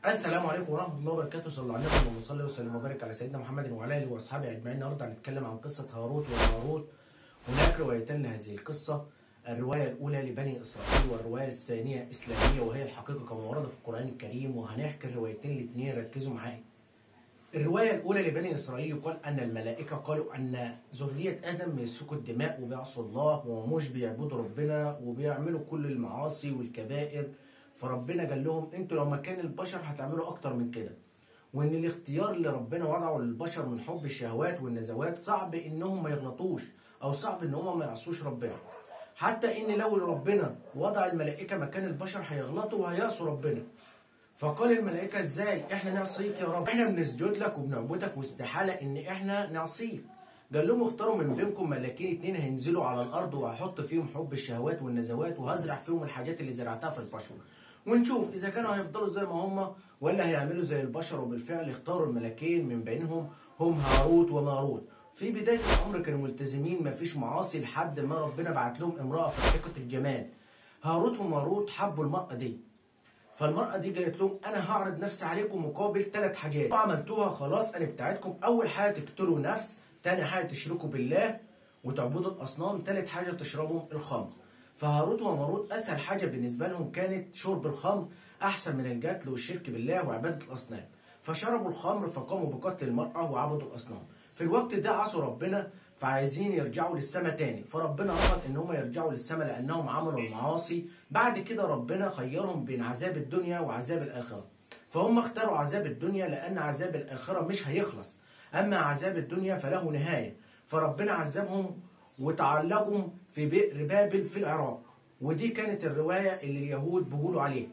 السلام عليكم ورحمه الله وبركاته صلى الله عليه وسلم وصلي وسلم وبارك على سيدنا محمد وعلى اله واصحابه اجمعين النهارده هنتكلم عن قصه هاروت وماروت هناك روايتان لهذه القصه الروايه الاولى لبني اسرائيل والروايه الثانيه اسلاميه وهي الحقيقه كما ورد في القران الكريم وهنحكي الروايتين الاثنين ركزوا معايا الرواية الأولى لبني إسرائيل يقال أن الملائكة قالوا أن ذرية آدم بيسفكوا الدماء وبيعصوا الله ومش بيعبدوا ربنا وبيعملوا كل المعاصي والكبائر فربنا قال لهم أنتوا لو مكان البشر هتعملوا أكتر من كده وإن الاختيار اللي ربنا وضعه للبشر من حب الشهوات والنزوات صعب إنهم ما يغلطوش أو صعب إن هم ما يعصوش ربنا حتى إن لو ربنا وضع الملائكة مكان البشر هيغلطوا وهيعصوا ربنا فقال الملائكة ازاي احنا نعصيك يا رب احنا بنسجد لك وبنعبدك واستحالة ان احنا نعصيك قال لهم اختاروا من بينكم ملاكين اتنين هينزلوا على الارض وهحط فيهم حب الشهوات والنزوات وهزرع فيهم الحاجات اللي زرعتها في البشر ونشوف اذا كانوا هيفضلوا زي ما هم ولا هيعملوا زي البشر وبالفعل اختاروا الملكين من بينهم هم هاروت وماروت في بداية الأمر كانوا ملتزمين مفيش معاصي لحد ما ربنا بعت لهم امرأة في حقيقة الجمال هاروت وماروت حبوا المرأة دي فالمرأة دي قالت لهم أنا هعرض نفسي عليكم مقابل ثلاث حاجات عملتوها خلاص أنا بتاعتكم أول حاجة تقتلوا نفس تاني حاجة تشركوا بالله وتعبدوا الأصنام تالت حاجة تشربوا الخمر فهاروت وماروت أسهل حاجة بالنسبة لهم كانت شرب الخمر أحسن من القتل والشرك بالله وعبادة الأصنام فشربوا الخمر فقاموا بقتل المرأة وعبدوا الأصنام في الوقت ده عصوا ربنا فعايزين يرجعوا للسماء تاني فربنا رفض ان هم يرجعوا للسماء لانهم عملوا المعاصي بعد كده ربنا خيرهم بين عذاب الدنيا وعذاب الاخره فهم اختاروا عذاب الدنيا لان عذاب الاخره مش هيخلص اما عذاب الدنيا فله نهايه فربنا عذبهم وتعلقهم في بئر بابل في العراق ودي كانت الروايه اللي اليهود بيقولوا عليها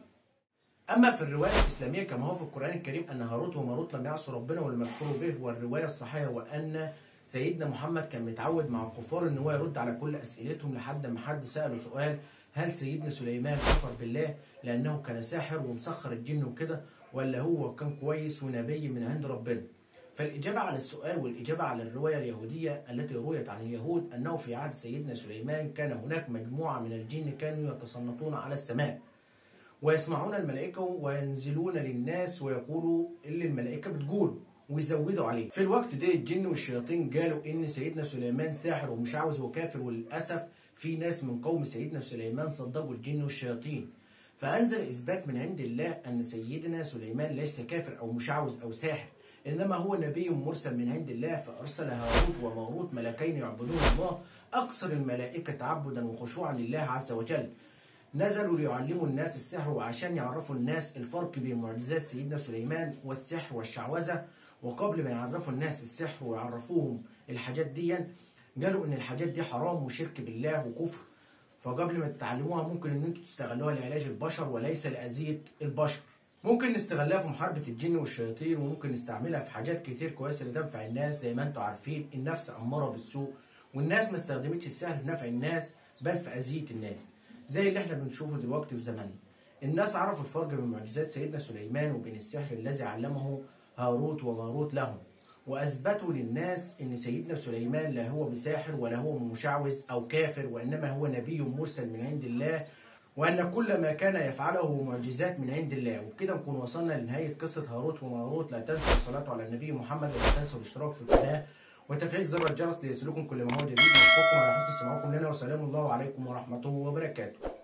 اما في الروايه الاسلاميه كما هو في القران الكريم ان هاروت وماروت لم يعصوا ربنا ولم يكفروا به والروايه الصحيحه وان سيدنا محمد كان متعود مع الكفار ان هو يرد على كل اسئلتهم لحد ما حد ساله سؤال هل سيدنا سليمان كفر بالله لانه كان ساحر ومسخر الجن وكده ولا هو كان كويس ونبي من عند ربنا فالإجابة على السؤال والإجابة على الرواية اليهودية التي رويت عن اليهود أنه في عهد سيدنا سليمان كان هناك مجموعة من الجن كانوا يتسلطون على السماء ويسمعون الملائكة وينزلون للناس ويقولوا اللي الملائكة بتقوله ويزودوا عليه في الوقت ده الجن والشياطين قالوا ان سيدنا سليمان ساحر ومشعوذ وكافر وللاسف في ناس من قوم سيدنا سليمان صدقوا الجن والشياطين فانزل اثبات من عند الله ان سيدنا سليمان ليس كافر او مشعوذ او ساحر انما هو نبي مرسل من عند الله فارسل هاروت وماروت ملكين يعبدون الله اكثر الملائكه تعبدا وخشوعا لله عز وجل نزلوا ليعلموا الناس السحر وعشان يعرفوا الناس الفرق بين معجزات سيدنا سليمان والسحر والشعوذه وقبل ما يعرفوا الناس السحر ويعرفوهم الحاجات دي قالوا ان الحاجات دي حرام وشرك بالله وكفر فقبل ما تتعلموها ممكن ان انتوا تستغلوها لعلاج البشر وليس لاذيه البشر ممكن نستغلها في محاربة الجن والشياطين وممكن نستعملها في حاجات كتير كويسة لتنفع الناس زي ما انتوا عارفين النفس أمارة بالسوء والناس ما استخدمتش السحر في نفع الناس بل في أذية الناس زي اللي احنا بنشوفه دلوقتي في زماننا الناس عرفوا الفرق بين معجزات سيدنا سليمان وبين السحر الذي علمه هاروت وماروت لهم وأثبتوا للناس أن سيدنا سليمان لا هو بساحر ولا هو مشعوذ أو كافر وإنما هو نبي مرسل من عند الله وأن كل ما كان يفعله هو معجزات من عند الله وبكده نكون وصلنا لنهاية قصة هاروت وماروت لا تنسوا الصلاة على النبي محمد ولا تنسوا الاشتراك في القناة وتفعيل زر الجرس ليصلكم كل ما هو جديد نشكركم على حسن استماعكم لنا وسلام الله عليكم ورحمته وبركاته